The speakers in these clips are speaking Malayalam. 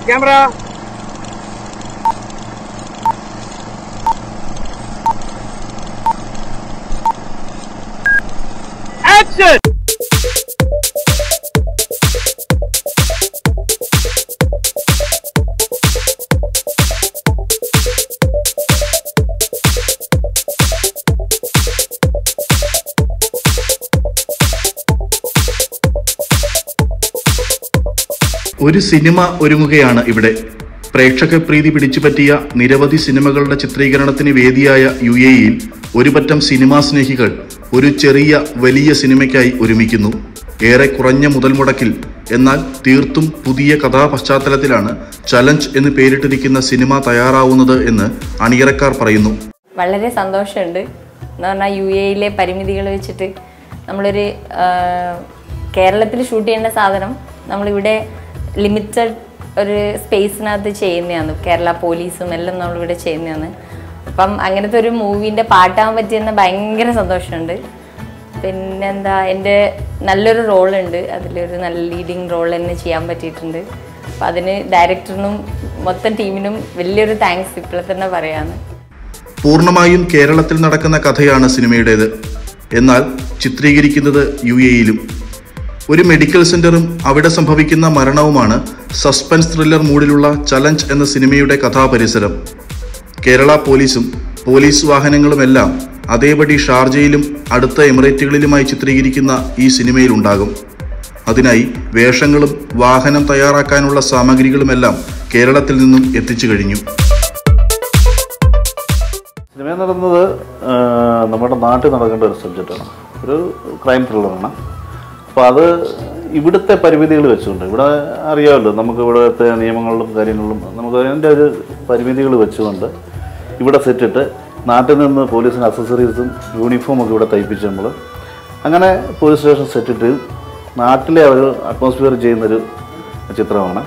ക്യാമറ ആക്ഷൻ ഒരു സിനിമ ഒരുങ്ങുകയാണ് ഇവിടെ പ്രേക്ഷക പ്രീതി പിടിച്ചുപറ്റിയ നിരവധി സിനിമകളുടെ ചിത്രീകരണത്തിന് വേദിയായ യു എയിൽ ഒരു പറ്റം സിനിമാ സ്നേഹികൾ ഒരു ചെറിയ വലിയ സിനിമയ്ക്കായി ഒരുമിക്കുന്നു ഏറെ കുറഞ്ഞ മുതൽ മുടക്കിൽ എന്നാൽ തീർത്തും പുതിയ കഥാപശ്ചാത്തലത്തിലാണ് ചലഞ്ച് എന്ന് പേരിട്ടിരിക്കുന്ന സിനിമ തയ്യാറാവുന്നത് എന്ന് അണിയറക്കാർ പറയുന്നു വളരെ സന്തോഷമുണ്ട് എന്ന് പറഞ്ഞാൽ യു എയിലെ പരിമിതികൾ വെച്ചിട്ട് നമ്മളൊരു കേരളത്തിൽ ഷൂട്ട് ചെയ്യേണ്ട സാധനം നമ്മളിവിടെ ലിമിറ്റഡ് ഒരു സ്പേസിനകത്ത് ചെയ്യുന്നതാണ് കേരള പോലീസും എല്ലാം നമ്മളിവിടെ ചെയ്യുന്നതാണ് അപ്പം അങ്ങനത്തെ ഒരു മൂവീൻ്റെ പാട്ടാൻ പറ്റിയെന്ന് ഭയങ്കര സന്തോഷമുണ്ട് പിന്നെന്താ എൻ്റെ നല്ലൊരു റോളുണ്ട് അതിലൊരു നല്ല ലീഡിങ് റോൾ തന്നെ ചെയ്യാൻ പറ്റിയിട്ടുണ്ട് അപ്പം അതിന് ഡയറക്ടറിനും മൊത്തം ടീമിനും വലിയൊരു താങ്ക്സ് ഇപ്പോൾ തന്നെ പറയാമെന്ന് പൂർണ്ണമായും കേരളത്തിൽ നടക്കുന്ന കഥയാണ് സിനിമയുടേത് എന്നാൽ ചിത്രീകരിക്കുന്നത് യു എയിലും ഒരു മെഡിക്കൽ സെന്ററും അവിടെ സംഭവിക്കുന്ന മരണവുമാണ് സസ്പെൻസ് ത്രില്ലർ മൂഡിലുള്ള ചലഞ്ച് എന്ന സിനിമയുടെ കഥാപരിസരം കേരള പോലീസും പോലീസ് വാഹനങ്ങളുമെല്ലാം അതേപടി ഷാർജയിലും അടുത്ത എമിറേറ്റുകളിലുമായി ചിത്രീകരിക്കുന്ന ഈ സിനിമയിലുണ്ടാകും അതിനായി വേഷങ്ങളും വാഹനം തയ്യാറാക്കാനുള്ള സാമഗ്രികളുമെല്ലാം കേരളത്തിൽ നിന്നും എത്തിച്ചു കഴിഞ്ഞു സിനിമ നടന്നത് ആ, നമ്മുടെ നാട്ടിൽ നടക്കേണ്ട ഒരു സബ്ജക്റ്റാണ് ഒരു ക്രൈം ത്രില്ലറാണ് അപ്പോൾ അത് ഇവിടുത്തെ പരിമിതികൾ വെച്ചുകൊണ്ട് ഇവിടെ അറിയാമല്ലോ നമുക്ക് ഇവിടുത്തെ നിയമങ്ങളിലും കാര്യങ്ങളിലും നമുക്ക് അതിൻ്റെ ഒരു പരിമിതികൾ വെച്ചുകൊണ്ട് ഇവിടെ സെറ്റിട്ട് നാട്ടിൽ നിന്ന് പോലീസിന് അക്സസറീസും യൂണിഫോം ഒക്കെ ഇവിടെ തയ്പ്പിച്ച് നമ്മൾ അങ്ങനെ പോലീസ് സ്റ്റേഷൻ സെറ്റിട്ട് നാട്ടിലെ ആ ഒരു അറ്റ്മോസ്ഫിയർ ചെയ്യുന്നൊരു ചിത്രമാണ്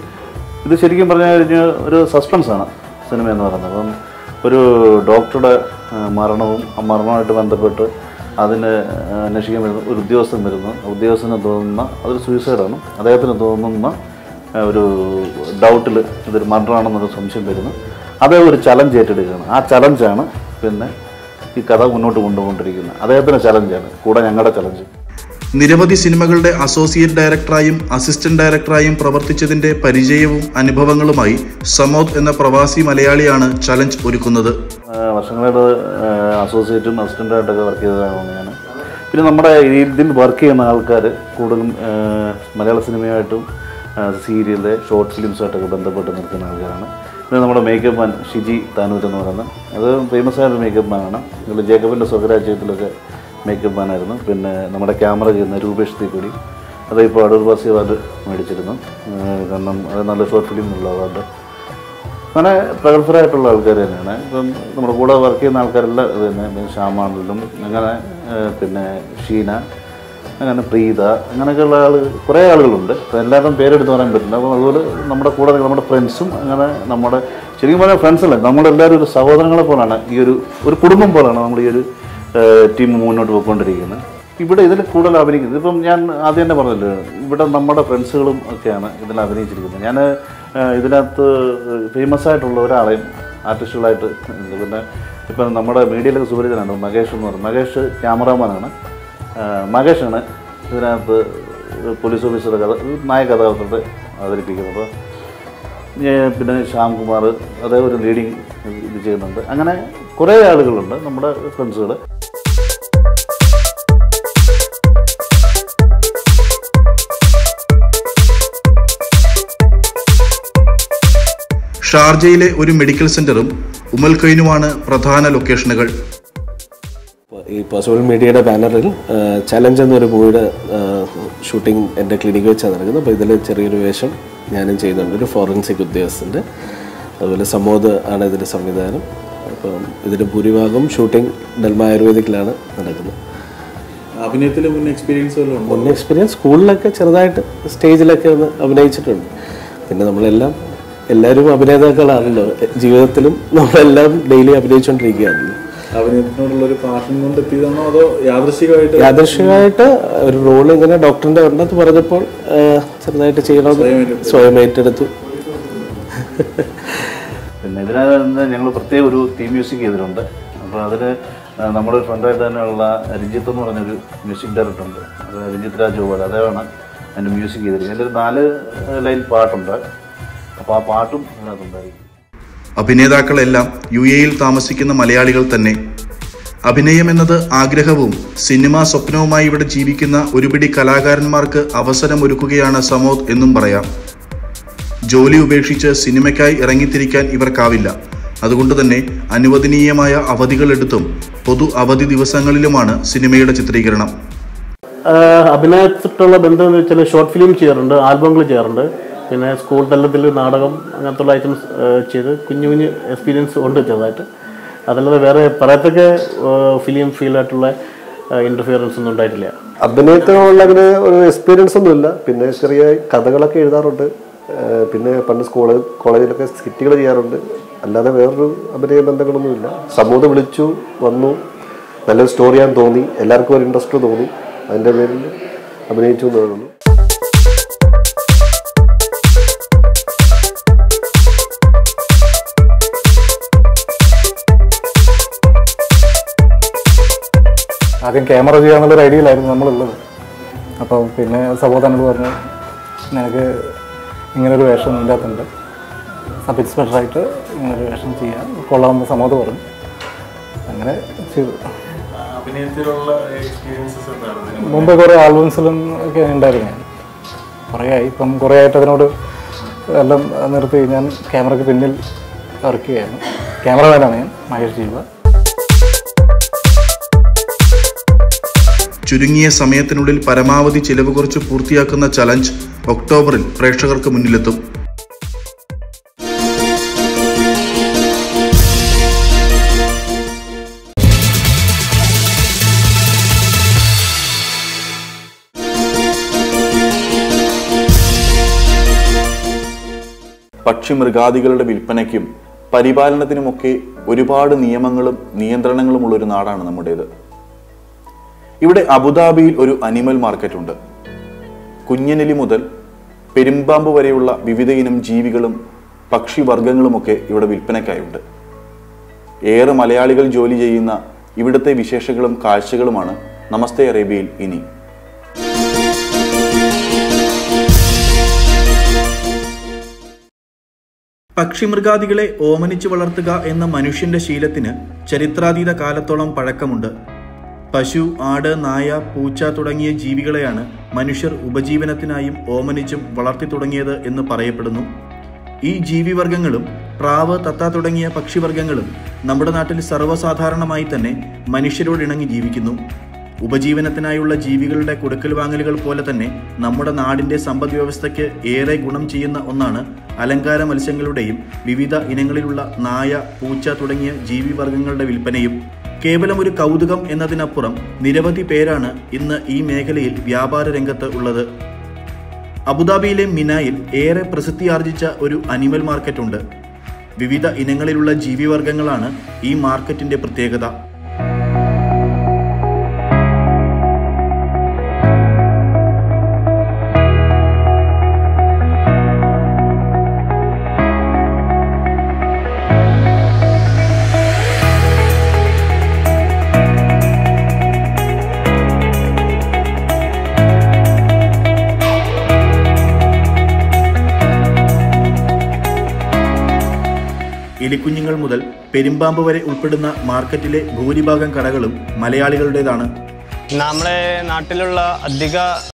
ഇത് ശരിക്കും പറഞ്ഞു കഴിഞ്ഞാൽ ഒരു സസ്പെൻസാണ് സിനിമ എന്ന് പറയുന്നത് അപ്പം ഒരു ഡോക്ടറുടെ ആ, മരണവും ആ മരണവുമായിട്ട് ബന്ധപ്പെട്ട് അതിന് ആ, അന്വേഷിക്കാൻ വരുന്ന ഒരു ഉദ്യോഗസ്ഥൻ വരുന്നു ഉദ്യോഗസ്ഥന് തോന്നുന്ന അതൊരു സൂയിസൈഡാണ് അദ്ദേഹത്തിന് തോന്നുന്ന ആ, ഒരു ഡൗട്ടിൽ ഇതൊരു മർഡറാണെന്നൊരു സംശയം വരുന്നു അതേ ഒരു ചലഞ്ച് ഏറ്റെടുക്കുകയാണ് ആ ചലഞ്ചാണ് പിന്നെ ഈ കഥ മുന്നോട്ട് കൊണ്ടുകൊണ്ടിരിക്കുന്നത് അദ്ദേഹത്തിൻ്റെ ചലഞ്ചാണ് കൂടെ ഞങ്ങളുടെ ചലഞ്ച് നിരവധി സിനിമകളുടെ അസോസിയേറ്റ് ഡയറക്ടറായും അസിസ്റ്റന്റ് ഡയറക്ടറായും പ്രവർത്തിച്ചതിന്റെ പരിചയവും അനുഭവങ്ങളുമായി സമോദ് എന്ന പ്രവാസി മലയാളിയാണ് ചലഞ്ച് ഒരുക്കുന്നത് ആ, വർഷങ്ങളായിട്ട് അസോസിയേറ്റും അസിസ്റ്റൻ്റായിട്ടൊക്കെ വർക്ക് ചെയ്തതാണ് ഞാൻ പിന്നെ നമ്മുടെ ഈ ഇതിൽ വർക്ക് ചെയ്യുന്ന ആൾക്കാർ കൂടുതലും ആ, മലയാള സിനിമയായിട്ടും സീരിയല് ഷോർട്ട് ഫിലിംസുമായിട്ടൊക്കെ ബന്ധപ്പെട്ട് നിൽക്കുന്ന ആൾക്കാരാണ് പിന്നെ നമ്മുടെ മേക്കപ്പ് മാൻ ഷിജി താനൂർ എന്ന് പറയുന്നത് അത് ഫേമസ് ആയ ഒരു മേക്കപ്പ് മാനാണ് ഇവിടെ ജേക്കബിൻ്റെ സ്വകരാജ്യത്തിലൊക്കെ മേക്കപ്പ് മാനായിരുന്നു പിന്നെ നമ്മുടെ ക്യാമറ ചെയ്യുന്ന രൂപേഷ് തീക്കൊടി അത് ഇപ്പോൾ അടൂർ ബാസി അവാർഡ് മേടിച്ചിരുന്നു ആ, കാരണം അത് നല്ല ഷോർട്ട് ഫിലിമിനുള്ള അവാർഡ് അങ്ങനെ പ്രഗത്ഭരായിട്ടുള്ള ആൾക്കാർ തന്നെയാണ് ഇപ്പം നമ്മുടെ കൂടെ വർക്ക് ചെയ്യുന്ന ആൾക്കാരെല്ലാം ഇത് തന്നെ ഇപ്പം ശ്യാമാണെങ്കിലും അങ്ങനെ ഏഹ്, പിന്നെ ഷീന അങ്ങനെ പ്രീത അങ്ങനെയൊക്കെയുള്ള ആൾ കുറേ ആളുകളുണ്ട് അപ്പോൾ എല്ലാവരുടെയും പേരെടുത്ത് പറയാൻ പറ്റില്ല അപ്പോൾ അതുപോലെ നമ്മുടെ കൂടെ നിൽക്കുന്ന നമ്മുടെ ഫ്രണ്ട്സും അങ്ങനെ നമ്മുടെ ശരിക്കും പറഞ്ഞാൽ ഫ്രണ്ട്സ് അല്ല നമ്മളെല്ലാവരും ഒരു സഹോദരങ്ങളെ പോലാണ് ഈ ഒരു ഒരു കുടുംബം പോലാണ് നമ്മൾ ഈ ഒരു ടീം മുന്നോട്ട് പോയിക്കൊണ്ടിരിക്കുന്നത് ഇവിടെ ഇതിൽ കൂടുതൽ അഭിനയിക്കുന്നത് ഇപ്പം ഞാൻ ആദ്യം തന്നെ പറഞ്ഞല്ലോ ഇവിടെ നമ്മുടെ ഫ്രണ്ട്സുകളും ഒക്കെയാണ് ഇതിൽ അഭിനയിച്ചിരിക്കുന്നത് ഞാൻ ഇതിനകത്ത് ഫേമസ് ആയിട്ടുള്ള ഒരാളെയും ആർട്ടിസ്റ്റുകളായിട്ട് ഉണ്ട്. പിന്നെ ഇപ്പം നമ്മുടെ മീഡിയയിലൊക്കെ സുപരിചിതനാണ് മകേഷ് എന്ന് പറയുന്നത് മകേഷ് ക്യാമറാമാനാണ് മകേഷാണ് ഇതിനകത്ത് പോലീസ് ഓഫീസറുടെ കഥ നായ കഥാപാത്രത്തെ അവതരിപ്പിക്കുന്നത് അപ്പോൾ ഞാൻ പിന്നെ ശ്യാംകുമാർ അതേ ഒരു ലീഡിങ് ഇത് ചെയ്യുന്നുണ്ട് അങ്ങനെ കുറേ ആളുകളുണ്ട് നമ്മുടെ ഫ്രണ്ട്സുകൾ ഷാർജയിലെ ഒരു മെഡിക്കൽ സെന്ററും ഉമൽ ഖൈനുമാണ് പ്രധാന ലൊക്കേഷനുകൾ ഈ പോസിബിൾ മീഡിയയുടെ ബാനറിൽ ചലഞ്ച് എന്നൊരു മൂവിയുടെ ഷൂട്ടിംഗ് എൻ്റെ ക്ലിനിക്ക് വെച്ചാണ് നടക്കുന്നത് അപ്പോൾ ഇതിൽ ചെറിയൊരു വേഷം ഞാനും ചെയ്യുന്നുണ്ട് ഒരു ഫോറൻസിക് ഉദ്യോഗസ്ഥൻ്റെ അതുപോലെ സമോദ് ആണ് ഇതിൻ്റെ സംവിധാനം അപ്പം ഇതിൻ്റെ ഭൂരിഭാഗം ഷൂട്ടിംഗ് ഡൽമ ആയുർവേദിക്കിലാണ് നടക്കുന്നത് അഭിനയത്തിൽ മുൻ എക്സ്പീരിയൻസ് വല്ലതും ഉണ്ടോ മുൻ എക്സ്പീരിയൻസ് സ്കൂളിലൊക്കെ ചെറുതായിട്ട് സ്റ്റേജിലൊക്കെ ഒന്ന് അഭിനയിച്ചിട്ടുണ്ട് പിന്നെ നമ്മളെല്ലാം എല്ലാവരും അഭിനേതാക്കളാണല്ലോ ജീവിതത്തിലും നമ്മളെല്ലാം ഡെയിലി അഭിനയിച്ചുകൊണ്ടിരിക്കുകയാണല്ലോ അഭിനയത്തിനോടുള്ള ഒരു പാഷൻ കൊണ്ട് എത്തിയതാണോ അതോ യാദൃശികമായിട്ട് യാദൃശ്യമായിട്ട് ഒരു റോൾ ഇങ്ങനെ ഡോക്ടറിന്റെ ഉണ്ടെന്ന് പറഞ്ഞപ്പോൾ ആ, ചെറുതായിട്ട് ചെയ്യണമെന്ന് സ്വയം ഏറ്റെടുത്തു പിന്നെ ഇതിനകത്ത് ഞങ്ങൾ പ്രത്യേക ഒരു തീം മ്യൂസിക് ചെയ്തിട്ടുണ്ട് അപ്പോൾ അതിൽ നമ്മുടെ ഫ്രണ്ടായിട്ട് തന്നെയുള്ള രഞ്ജിത്ത് എന്ന് പറഞ്ഞൊരു മ്യൂസിക് ഡയറക്ടർ ഉണ്ട് അത് രഞ്ജിത്ത് രാജഗോപാൽ അദ്ദേഹമാണ് അതിൻ്റെ മ്യൂസിക് ചെയ്തിരിക്കുന്നത് അതിലൊരു നാല് ലൈൻ പാട്ടുണ്ട് അപ്പോൾ ആ പാട്ടും അതിനകത്തുണ്ടായിരിക്കും അഭിനേതാക്കളെല്ലാം യു എയിൽ താമസിക്കുന്ന മലയാളികൾ തന്നെ അഭിനയം എന്നത് ആഗ്രഹവും സിനിമാ സ്വപ്നവുമായി ഇവിടെ ജീവിക്കുന്ന ഒരുപിടി കലാകാരന്മാർക്ക് അവസരമൊരുക്കുകയാണ് സമോദ് എന്നും പറയാം ജോലി ഉപേക്ഷിച്ച് സിനിമയ്ക്കായി ഇറങ്ങിത്തിരിക്കാൻ ഇവർക്കാവില്ല അതുകൊണ്ട് തന്നെ അനുവദനീയമായ അവധികളെടുത്തും പൊതു അവധി ദിവസങ്ങളിലുമാണ് സിനിമയുടെ ചിത്രീകരണം ആഹ് അഭിനയത്തിട്ടുള്ള ബന്ധം എന്ന് വെച്ചാൽ ഷോർട്ട് ഫിലിം ചെയ്യാറുണ്ട് ആൽബങ്ങൾ ചെയ്യാറുണ്ട് പിന്നെ സ്കൂൾ തലത്തിൽ നാടകം അങ്ങനത്തുള്ള ഐറ്റംസ് ചെയ്ത് കുഞ്ഞു കുഞ്ഞു എക്സ്പീരിയൻസ് ഉണ്ട് ചെറുതായിട്ട് അതല്ലാതെ വേറെ പറയത്തൊക്കെ ഫിലിം ഫീൽഡായിട്ടുള്ള ഇൻ്റർഫിയറൻസ് ഒന്നും ഉണ്ടായിട്ടില്ല അഭിനയത്തിനുള്ള അങ്ങനെ ഒരു എക്സ്പീരിയൻസ് ഒന്നുമില്ല പിന്നെ ചെറിയ കഥകളൊക്കെ എഴുതാറുണ്ട് ഏഹ് പിന്നെ പണ്ട് സ്കൂള് കോളേജിലൊക്കെ സ്കിറ്റുകൾ ചെയ്യാറുണ്ട് അല്ലാതെ വേറൊരു അഭിനയ ബന്ധങ്ങളൊന്നുമില്ല സമൂഹം വിളിച്ചു വന്നു നല്ലൊരു സ്റ്റോറിയാന്ന് തോന്നി എല്ലാവർക്കും ഒരു ഇൻട്രസ്റ്റ് തോന്നി അതിൻ്റെ പേരിൽ അഭിനയിച്ചു എന്ന് തോന്നുന്നു ആദ്യം ക്യാമറ ചെയ്യാന്നുള്ളൊരു ഐഡിയയിലായിരുന്നു നമ്മളുള്ളത് അപ്പോൾ പിന്നെ സഹോദരനോട് പറഞ്ഞു നിനക്ക് ഇങ്ങനൊരു വേഷം ഇതിൻ്റെ അകത്തുണ്ട് സബ് ഇൻസ്പെക്ടറായിട്ട് ഇങ്ങനൊരു വേഷം ചെയ്യാം കൊള്ളാമെന്ന് സമോദ് പറഞ്ഞു അങ്ങനെ ചെയ്തു മുമ്പ് കുറേ ആൽബംസിലും ഒക്കെ ഉണ്ടായിരുന്നു ഞാൻ കുറേ ആയി ഇപ്പം കുറേ ആയിട്ട് അതിനോട് എല്ലാം നിർത്തി ഞാൻ ക്യാമറയ്ക്ക് പിന്നിൽ വർക്ക് ചെയ്യായിരുന്നു ക്യാമറമാനാണ് ഞാൻ മഹേഷ് ജീവ ചുരുങ്ങിയ സമയത്തിനുള്ളിൽ പരമാവധി ചിലവ് കുറച്ച് പൂർത്തിയാക്കുന്ന ചലഞ്ച് ഒക്ടോബറിൽ പ്രേക്ഷകർക്ക് മുന്നിലെത്തും പക്ഷിമൃഗാദികളുടെ വിൽപ്പനയ്ക്കും പരിപാലനത്തിനുമൊക്കെ ഒരുപാട് നിയമങ്ങളും നിയന്ത്രണങ്ങളുമുള്ള ഒരു നാടാണ് നമ്മുടേത് ഇവിടെ അബുദാബിയിൽ ഒരു അനിമൽ മാർക്കറ്റ് ഉണ്ട് കുഞ്ഞനെലി മുതൽ പെരുമ്പാമ്പ് വരെയുള്ള വിവിധ ഇനം ജീവികളും പക്ഷിവർഗങ്ങളുമൊക്കെ ഇവിടെ വിൽപ്പനയ്ക്കായുണ്ട് ഏറെ മലയാളികൾ ജോലി ചെയ്യുന്ന ഇവിടുത്തെ വിശേഷങ്ങളും കാഴ്ചകളുമാണ് നമസ്തേ അറേബ്യയിൽ ഇനി പക്ഷിമൃഗാദികളെ ഓമനിച്ചു വളർത്തുക എന്ന മനുഷ്യന്റെ ശീലത്തിന് ചരിത്രാതീത കാലത്തോളം പഴക്കമുണ്ട് പശു ആട് നായ പൂച്ച തുടങ്ങിയ ജീവികളെയാണ് മനുഷ്യർ ഉപജീവനത്തിനായും ഓമനിച്ചും വളർത്തി തുടങ്ങിയത് എന്ന് പറയപ്പെടുന്നു ഈ ജീവിവർഗങ്ങളും പ്രാവ് തത്ത തുടങ്ങിയ പക്ഷിവർഗങ്ങളും നമ്മുടെ നാട്ടിൽ സർവ്വസാധാരണമായി തന്നെ മനുഷ്യരോട് ഇണങ്ങി ജീവിക്കുന്നു ഉപജീവനത്തിനായുള്ള ജീവികളുടെ കൊടുക്കൽ വാങ്ങലുകൾ പോലെ തന്നെ നമ്മുടെ നാടിന്റെ സമ്പദ് വ്യവസ്ഥയ്ക്ക് ഏറെ ഗുണം ചെയ്യുന്ന ഒന്നാണ് അലങ്കാര മത്സ്യങ്ങളുടെയും വിവിധ ഇനങ്ങളിലുള്ള നായ പൂച്ച തുടങ്ങിയ ജീവിവർഗങ്ങളുടെ വിൽപ്പനയും കേവലം ഒരു കൗതുകം എന്നതിനപ്പുറം നിരവധി പേരാണ് ഇന്ന് ഈ മേഖലയിൽ വ്യാപാര രംഗത്ത് ഉള്ളത് അബുദാബിയിലെ മിനായിൽ ഏറെ പ്രസിദ്ധിയാർജിച്ച ഒരു അനിമൽ മാർക്കറ്റ് ഉണ്ട് വിവിധ ഇനങ്ങളിലുള്ള ജീവിവർഗങ്ങളാണ് ഈ മാർക്കറ്റിന്റെ പ്രത്യേകത എലിക്കുഞ്ഞുങ്ങൾ മുതൽ പെരുമ്പാമ്പ് വരെ ഉൾപ്പെടുന്ന മാർക്കറ്റിലെ ഭൂരിഭാഗം കടകളും മലയാളികളുടേതാണ് നമ്മളെ നാട്ടിലുള്ള അധിക